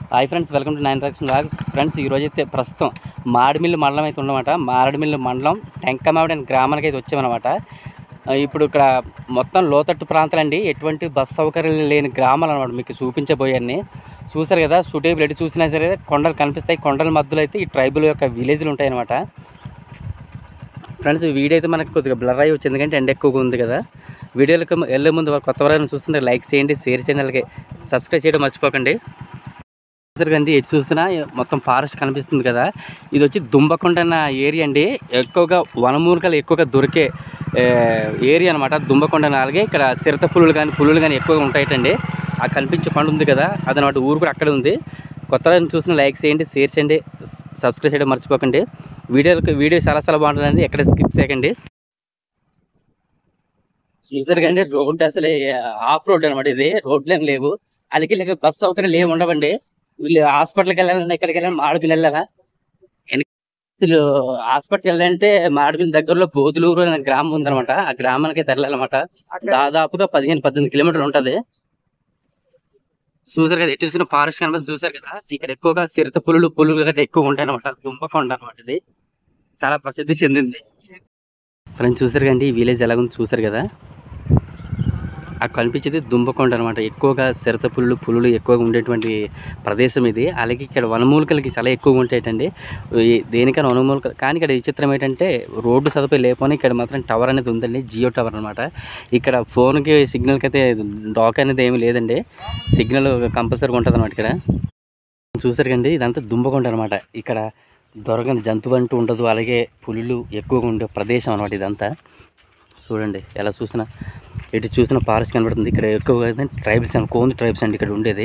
Hi friends welcome to nine rocks blogs friends ఈరోజు అయితే ప్రస్తుతం మాడిమిల్లి మండలం అయితే ఉన్నమాట మారేడుమిల్లి మండలం టెంకమావిడి అనే గ్రామానికి అయితే వచ్చామన్నమాట ఆ, ఇప్పుడు ఇక్కడ మొత్తం లోతట్టు ప్రాంతాలండి ఎటువంటి బస్ సౌకర్యాలు లేని గ్రామాలు అనమాట మీకు చూపించబోయాన్ని చూసారు కదా సూటేబుల్ ఎటు చూసినా సరే కొండలు కనిపిస్తాయి కొండల మధ్యలో అయితే ఈ ట్రైబల్ యొక్క విలేజ్లు ఉంటాయి అనమాట ఫ్రెండ్స్ ఈ వీడియో అయితే మనకు కొద్దిగా బ్లర్ అయ్యి వచ్చింది ఎందుకంటే ఎండ ఎక్కువగా ఉంది కదా వీడియోలకు వెళ్ళే ముందు కొత్త వారు చూస్తుంటే లైక్ చేయండి షేర్ చేయండి అలాగే సబ్స్క్రైబ్ చేయడం మర్చిపోకండి కండి ఎటు చూసినా మొత్తం ఫారెస్ట్ కనిపిస్తుంది కదా ఇది వచ్చి దుంబకొండ అన్న ఏరియా అండి ఎక్కువగా వనమూలికలు ఎక్కువగా దొరికే ఏ, ఏరియా అనమాట దుంబకొండ అన్న అలాగే ఇక్కడ చిరత పులులు కానీ పులులు కానీ ఎక్కువగా ఉంటాయటండి ఆ కనిపించే కొండ ఉంది కదా అదనమాట ఊరు కూడా అక్కడే ఉంది కొత్తగా చూసిన లైక్ చేయండి షేర్ చేయండి స- సబ్స్క్రైబ్ చేయడం మర్చిపోకండి వీడియోకి వీడియో చాలా చాలా బాగుంటుందండి ఎక్కడ స్కిప్ చేయకండి చూసారు కండి రోడ్ అసలు ఆఫ్ రోడ్ అనమాట ఇది రోడ్లు ఏం లేవు అలాగే లేక బస్ సౌకర్యాలు ఏమి ఉండవండి వీళ్ళు హాస్పిటల్కి వెళ్ళాలన్నా ఎక్కడికి వెళ్ళాలి మాడపిల్లి వెళ్ళాలా వెనక- వీళ్ళు హాస్పిటల్ వెళ్ళాలంటే మాడపిల్లి దగ్గరలో బోధులూరు అనే గ్రామం ఉందన్నమాట ఆ గ్రామానికి తెరలాలన్నమాట దాదాపుగా పదిహేను పద్దెనిమిది కిలోమీటర్లు ఉంటది చూసారు కదా ఎటు చూసిన ఫారెస్ట్ కనిపిస్తుంది చూసారు కదా ఇక్కడ ఎక్కువగా చిరుత పులులు పులులు గట్రా ఎక్కువ ఉంటాయి అనమాట దుంపకొండ అనమాట ఇది చాలా ప్రసిద్ధి చెందింది ఫ్రెండ్స్ చూసారు కండి ఈ విలేజ్ ఎలా ఉంది చూసారు కదా ఆ కనిపించేది దుంపకొండ అనమాట ఎక్కువగా చిరత పులులు పులులు ఎక్కువగా ఉండేటువంటి ప్రదేశం ఇది అలాగే ఇక్కడ వనమూలికలకి చాలా ఎక్కువగా ఉంటాయటండి ఈ దేనికైనా వనమూలికలు కానీ ఇక్కడ విచిత్రం ఏంటంటే రోడ్డు సదుపాయం లేకపోయినా ఇక్కడ మాత్రం టవర్ అనేది ఉందండి జియో టవర్ అనమాట ఇక్కడ ఫోన్కి సిగ్నల్కి అయితే డాక్ అనేది ఏమీ లేదండి సిగ్నల్ కంపల్సరీగా ఉంటుంది అనమాట ఇక్కడ చూసారు కండి ఇదంతా దుంపకొండ అనమాట ఇక్కడ దొరకని జంతువు అంటూ ఉండదు అలాగే పులులు ఎక్కువగా ఉండే ప్రదేశం అనమాట ఇదంతా చూడండి ఎలా చూసినా ఎటు చూసినా ఫారెస్ట్ కనబడుతుంది ఇక్కడ ఎక్కువగా అయితే ట్రైబల్స్ అండి కోంది ట్రైబ్స్ అండి ఇక్కడ ఉండేది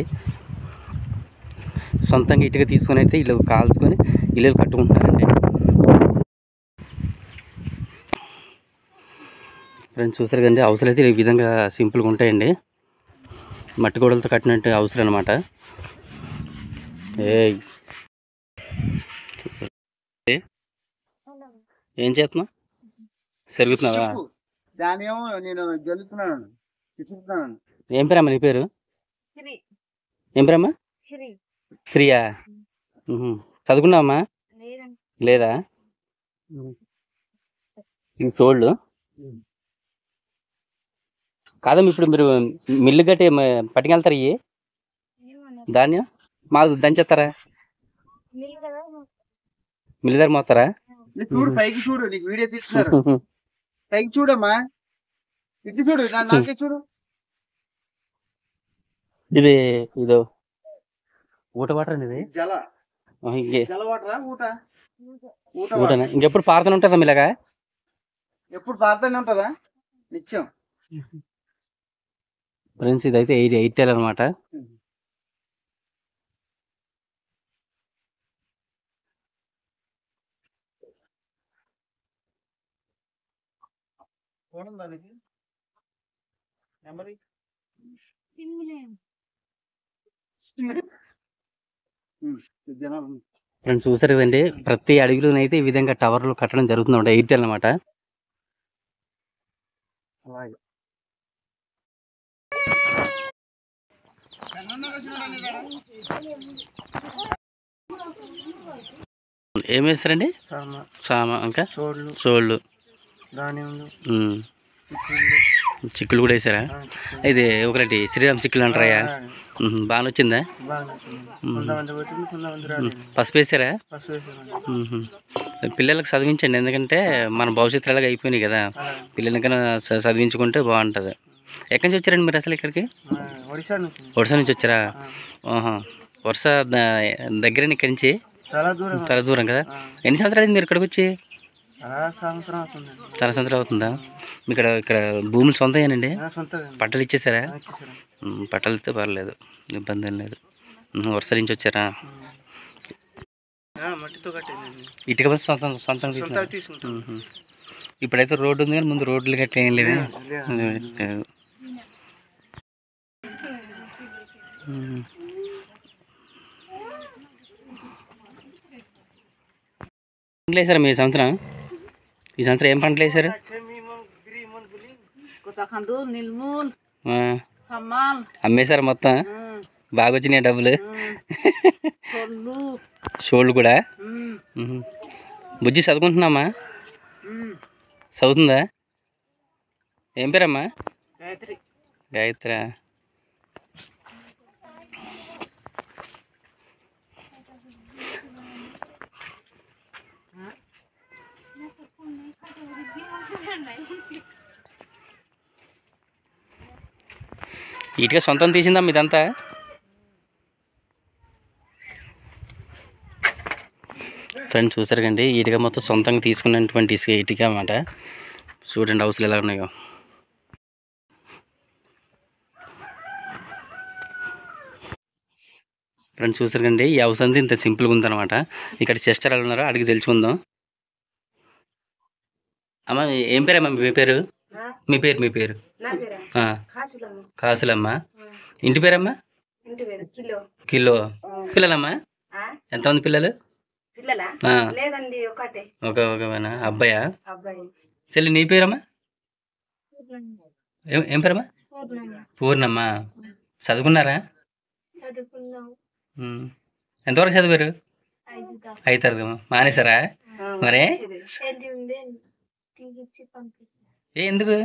సొంతంగా ఇటుక తీసుకొని అయితే ఇల్లు కాల్చుకొని ఇల్లు కట్టుకుంటున్నారండి ఫ్రెండ్స్ చూసారు కదండి హౌస్లు అయితే ఈ విధంగా సింపుల్గా ఉంటాయండి మట్టి గోడలతో కట్టినట్టు హౌస్లు అనమాట ఏ ఏం చేస్తున్నావు సరుగుతున్నావా చెప్పు. దాని ఏమో నేను గెలుతున్నాను ఇస్తున్నాను ఏం పేరమ్మా నీ పేరు శ్రీ ఏం పేరమ్మా శ్రీ శ్రీయా ఉహు. చదువుకున్నావమ్మా లేదండి లేదా ఇది సోళ్ళు కాదమ్మా ఇప్పుడు మీరు మిల్లు గట్టి మ- పట్టుకెళ్తారు ఇవి ఏమన్నా ధాన్యం మాకు దంచేస్తారా నీళ్ళు కదా మిల్లు దగ్గర మోస్తారా నీకు చూడు పైకి చూడు నీకు వీడియో తీస్తున్నారు పైకి చూడమ్మా ఇటు చూడు నా- నాకే చూడు ఇది ఇదో ఊట వాటర్ అండి ఇది జల ఆహా, ఇంకే జల వాటరా ఊట ఊట ఊటనా వాటర్. ఇంకెప్పుడు పారుతూనే ఉంటుందా ఇలాగా ఎప్పుడు పారుతూనే ఉంటుందా నిత్యం ఫ్రెండ్స్ ఇదైతే ఎయిట్ ఎయిట్ టెల్ అనమాట ఫోన్ ఉందా నీకు నెంబర్ సిమ్లే జనాలు ఫ్రెండ్స్ చూసారు కదండి ప్రతి అడవిలోనైతే ఈ విధంగా టవర్లు కట్టడం జరుగుతుంది ఎయిర్టెల్ అనమాట అలాగే ఏం వేస్తారండి సామ సామ ఇంకా చోళ్ళు సోళ్ళు ధాన్యంలు ఉమ్. చిక్కుళ్ళు చిక్కులు కూడా వేసారా ఇది ఒకటి శ్రీరామ్ చిక్కులు అంటారా ఉహు, బాగా వచ్చిందా కొంతమంది వచ్చింది కొంతమంది రాలేదు పసుపు వేసారా ఫస్ట్ వేసాను ఉహు. పిల్లలకు చదివించండి ఎందుకంటే మన భవిష్యత్తు ఎలాగ అయిపోయినాయి కదా పిల్లలకైనా చ- చదివించుకుంటే బాగుంటుంది ఎక్కడి నుంచి వచ్చారండి మీరు అసలు ఇక్కడికి ఒడిశా నుంచి ఒడిశా నుంచి వచ్చారా ఆహా వర్ష దగ్గర ఇక్కడి నుంచి చాలా దూరం చాలా దూరం కదా ఎన్ని సంవత్సరాలు అయింది మీరు ఇక్కడికి వచ్చి చాలా సంవత్సరం అవుతుందండి చాలా సంవత్సరాలు అవుతుందా మీ ఇక్కడ ఇక్కడ భూములు సొంతమేనండి నా సొంతగా పట్టలు ఇచ్చేసారా ఇచ్చేసారు ఉమ్, పట్టలు ఇస్తే పర్లేదు ఇబ్బంది ఏం లేదు ఉమ్, వరుస నుంచి వచ్చారా మట్టితో కట్టేదండి ఇటుక బస్సు సొంతం సొంతం సొంతగా తీసుకుంటాం ఇప్పుడైతే రోడ్డు ఉంది కానీ ముందు రోడ్లు గట్ల ఏం లేదు లేదు. ఉమ్. పంటలు వేసారా మీ సంవత్సరం ఈ సంవత్సరం ఏం పంటలు వేసారు Kusakandu, nilmun, ఆ, samal, అమ్మేశారు మొత్తం hmm, బాగా వచ్చినాయి డబ్బులు సొల్లు షోళ్ళు కూడా ఉమ్, మ్మ్. బుజ్జి చదువుకుంటున్నామా ఉమ్. చదువుతుందా ఏం పేరమ్మా గాయత్రి గాయత్ర ఇటుక సొంతం తీసిందమ్మా ఇదంతా ఫ్రెండ్స్ చూసారు కండి ఇటుక మొత్తం సొంతంగా తీసుకున్నటువంటి ఇసుక ఇటుక అన్నమాట చూడండి హౌస్లు ఎలా ఉన్నాయో ఫ్రెండ్స్ చూసారు కండి ఈ హౌస్ అంతా ఇంత సింపుల్గా ఉందన్నమాట ఇక్కడ సిస్టర్ ఎలా ఉన్నారో అడిగి తెలుసుకుందాం అమ్మ ఏం పేరమ్మా మీ పేరు మీ పేరు మీ పేరు నా పేరా ఆ, కాసులమ్మ కాసులమ్మ ఇంటి పేరమ్మా ఇంటి పేరు కిలో కిలో పిల్లలమ్మా ఆ? ఎంతమంది పిల్లలు పిల్లలా ఆ, లేదండి ఒకటే ఒక ఒకవేనా అబ్బాయా అబ్బాయి చెల్లి నీ పేరమ్మా ఏం ఏం పేరమ్మా పూర్ణమ్మ చదువుకున్నారా చదువుకున్నావు ఉమ్. ఎంతవరకు చదివారు ఐదు దాకా ఐదు తరగతి మానేశారా మరే వెళ్ళి ఉండే తీగిచ్చి పంపించి ఏ ఎందుకు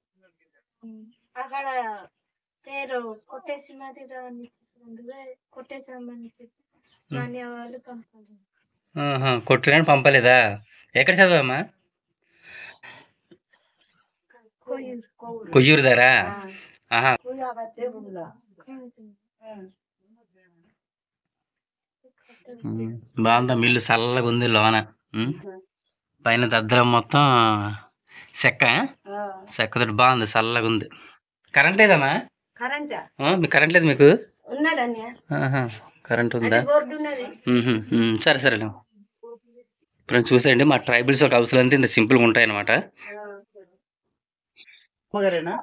అక్కడ పేరు కొట్టేసి మరి రాని అందుకే కొట్టేసామని చెప్పి నాన్న వాళ్ళు పంపారు ఆహా, కొట్టురాని పంపలేదా ఎక్కడ చదివామ్మా కొయ్యూరు కొవ్వూరు కొయ్యూరు దారా ఆహా ఉమ్, బాగుందా మిల్లు చల్లగా ఉంది లోన ఉమ్. పైన దద్దరం మొత్తం చెక్క చెక్కతో బాగుంది చల్లగా ఉంది కరెంట్ లేదమ్మా కరెంటా ఆ, మీకు కరెంట్ లేదు మీకు ఉన్నదన్య ఆహా, కరెంట్ ఉందా బోర్డు ఉన్నది ఉహు, ఉమ్, సరే సరే ఫ్రెండ్స్ చూసేయండి మా ట్రైబల్స్ ఒక హౌస్లు అంతా ఇంత సింపుల్గా ఉంటాయి అనమాట మగరేనా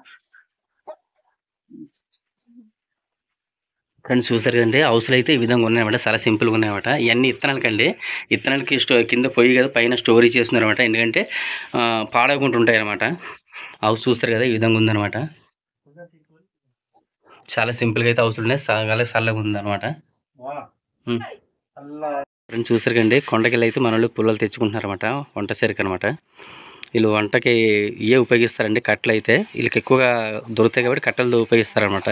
ఫ్రెండ్స్ చూసారు కదండి హౌస్లు అయితే ఈ విధంగా ఉన్నాయన్నమాట చాలా సింపుల్గా ఉన్నాయన్నమాట ఇవన్నీ ఇత్తనాలకండి ఇత్తనాలకి స్టో కింద పొయ్యి కదా పైన స్టోరేజ్ చేస్తున్నారన్నమాట ఎందుకంటే ఆ, పాడవకుండా ఉంటాయి అనమాట హౌస్ చూస్తారు కదా ఈ విధంగా ఉందన్నమాట చాలా సింపుల్గా అయితే హౌస్లు ఉన్నాయి చాలా చల్లగా ఉందన్నమాట ఉమ్. ఫ్రెండ్స్ చూసారు కండి కొండకెళ్ళి అయితే మన వాళ్ళు పుల్లలు తెచ్చుకుంటున్నారన్నమాట వంట సరికి అనమాట వీళ్ళు వంటకి ఏ ఉపయోగిస్తారండి కట్టెలు అయితే వీళ్ళకి ఎక్కువగా దొరుకుతాయి కాబట్టి కట్టెలు ఉపయోగిస్తారనమాట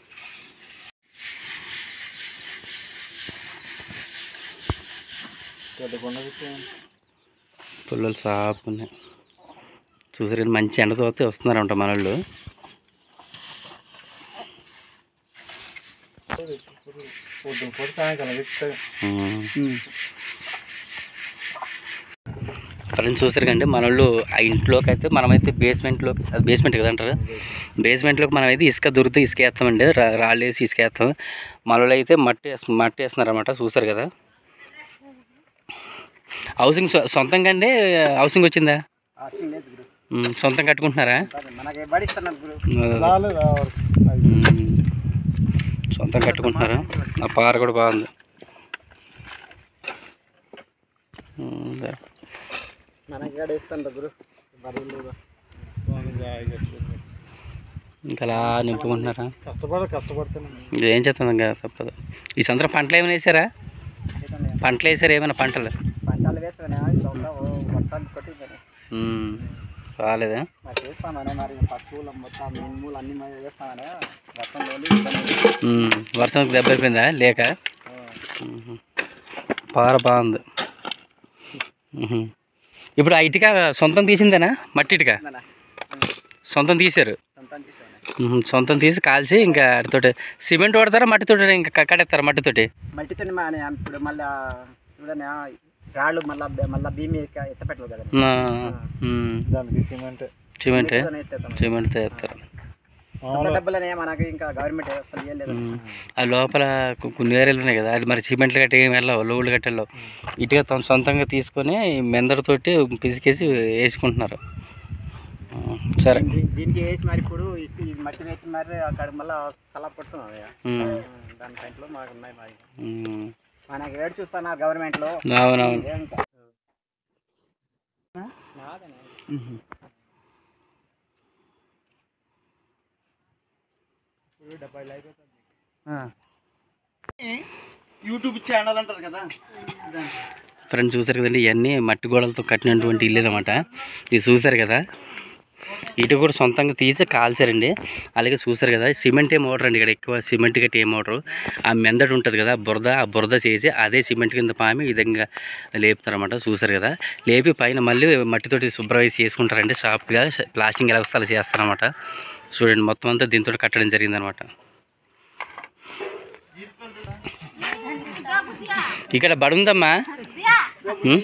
పుల్లలు సాపు ఉన్నాయి చూసారు కదా, మంచి ఎండతో అయితే వస్తున్నారంట మన వాళ్ళు ఫ్రెండ్స్ చూసారు కండి మన వాళ్ళు ఆ ఇంట్లోకి అయితే మనమైతే బేస్మెంట్లోకి అది బేస్మెంట్ కదా అంటారు బేస్మెంట్లోకి మనం అయితే ఇసుక దొరికితే ఇసుక వేస్తామండి రా రాళ్ళు వేసి ఇసుక వేస్తాం మన వాళ్ళు అయితే మట్టి వేస్ మట్టి వేస్తున్నారు అనమాట చూసారు కదా హౌసింగ్ సొ- సొంతంగా అండి హౌసింగ్ వచ్చిందా ఉమ్, సొంతం కట్టుకుంటున్నారా మనకి బడిస్తున్నారు గురు ఉమ్, సొంతం కట్టుకుంటున్నారా ఆ పార కూడా బాగుంది ఉమ్, దా. మనకి ఇక్కడ ఇస్తాను గురు బరువులు ఇంకా అలా నింపుకుంటున్నారా కష్టపడ కష్టపడుతున్నాను ఇది ఏం చేస్తుంది ఇంకా తప్పదు ఈ సంవత్సరం పంటలు ఏమైనా వేసారా పంటలు వేసారా ఏమైనా పంటలు పంటలు వేసుకునే వర్షాలు కొట్టి ఉమ్, రాలేదా మరి చేస్తామనే మరి పశువులు మొత్తం మినుములు అన్ని మరి వేస్తామనే వర్షం లేదు ఉమ్, వర్షం దెబ్బ అయిపోయిందా లేక ఉహు. పార బాగుంది ఉహు. ఇప్పుడు ఆ ఇటుక సొంతం తీసిందేనా మట్టి ఇటుక సొంతం తీశారు సొంతం తీసాను ఉహు, సొంతం తీసి కాల్చి ఇంకా వాటితోటి సిమెంట్ వాడతారా మట్టితోటి ఇంకా క- కడేస్తారా మట్టితోటి మట్టితో మన ఇప్పుడు మళ్ళా చూడని రాళ్ళు మళ్ళా మళ్ళా భీమి ఎత్త పెట్టాలి కదా ఆ, ఉమ్, దానికి సిమెంట్ సిమెంట్ సిమెంట్తో వేస్తారు డబ్బులనే మనకి ఇంకా గవర్నమెంట్ అసలు ఏం లేదు ఉమ్. ఆ లోపల కొ- కొన్ని ఏరియాలు ఉన్నాయి కదా అది మరి సిమెంట్లు గట్టి ఏం వెళ్ళవు లోళ్ళు గట్టి వెళ్ళవు ఇటుక తను సొంతంగా తీసుకొని మెందడితోటి పిసికేసి వేసుకుంటున్నారు ఆ, సరే దీ- దీనికి వేసి మరి ఇప్పుడు ఇసుక ఈ మట్టి వేసి మరి అక్కడ మళ్ళా సలా పడుతున్నాం ఇక. ఉమ్, దాని టైంలో మాకు ఉన్నాయి మరి ఉమ్. మనకి వేడి చూస్తున్నారు గవర్నమెంట్ లో అవునవును ఏం ఇంకా యూట్యూబ్ ఛానల్ అంటారు కదా దాన్ని. ఫ్రెండ్స్ చూసారు కదండి ఇవన్నీ మట్టి గోడలతో కట్టినటువంటి ఇల్లు అనమాట ఇది చూసారు కదా ఇటు కూడా సొంతంగా తీసి కాల్చారండి అలాగే చూసారు కదా సిమెంట్ ఏ మోటార్ అండి ఇక్కడ ఎక్కువ సిమెంట్ గట్టి ఏ మోటారు ఆ మెందడు ఉంటుంది కదా బురద ఆ బురద చేసి అదే సిమెంట్ కింద పామి ఈ విధంగా లేపుతారన్నమాట చూసారు కదా లేపి పైన మళ్ళీ మట్టితోటి శుభ్రమైజ్ చేసుకుంటారండి సాఫ్ట్గా ప్లాస్టింగ్ వ్యవస్థలు చేస్తారన్నమాట చూడండి మొత్తం అంతా దీంతో కట్టడం జరిగిందనమాట ఇక్కడ బడుందమ్మా ఉం?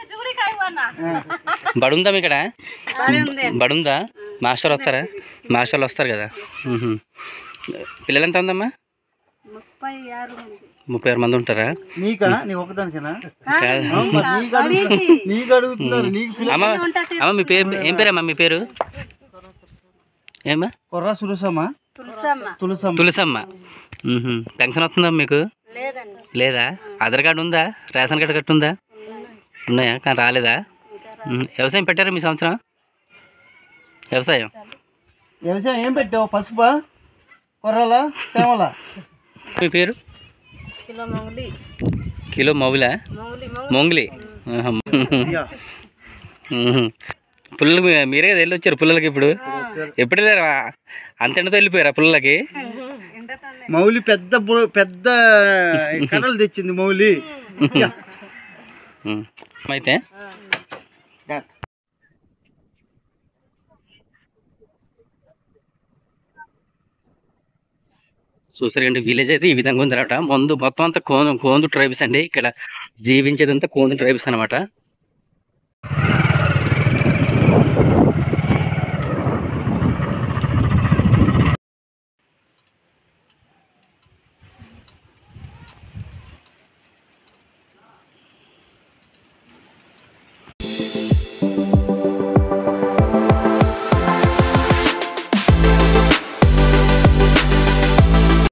బడుందమ్మా ఇక్కడ బడుందా మాస్టర్ వస్తారా మాస్టర్లు వస్తారు కదా ఉహు. పిల్లలు ఎంత ఉందమ్మా ముప్పై ఆరు మంది ముప్పై ఆరు మంది ఉంటారా నీకా నీ ఒక్కదానికేనా కాదు. నీకు అడుగుతున్నారు నీకు అడుగుతున్నారు నీకు పిల్ల- అమ్మ అమ్మ మీ పేరు ఏం పేరమ్మా మీ పేరు ఏమ్మా కొర్రా సురసమ్మా తులసమ్మ తులసమ్మ తులసమ్మ ఉహు. పెన్షన్ వస్తుందా మీకు లేదండి లేదా ఆధార్ కార్డు ఉందా రేషన్ కార్డు కట్టు ఉందా ఉన్నాయా కానీ రాలేదా ఉహు. వ్యవసాయం పెట్టారా మీ సంవత్సరం వ్యవసాయం వ్యవసాయం ఏం పెట్టావు పసుపా కొర్రలా సేమలా మీ పేరు కిలో మొగలి కిలో మౌలా మొగలి మొంగిలి ఆహా. ఉహు. పుల్లలు మీ- మీరే కదా వెళ్ళి వచ్చారు పుల్లలకి ఇప్పుడు ఎప్పుడు వెళ్ళారు అంత ఎండతో వెళ్ళిపోయారా పుల్లలకి మౌలి పెద్ద బు- పెద్ద కర్రలు తెచ్చింది మౌలి ఉం. అయితే చూసారండి విలేజ్ అయితే ఈ విధంగా ఉందన్నమాట ముందు మొత్తం అంతా కోందు కోందు ట్రైబ్స్ అండి ఇక్కడ జీవించేదంతా కోందు ట్రైబ్స్ అనమాట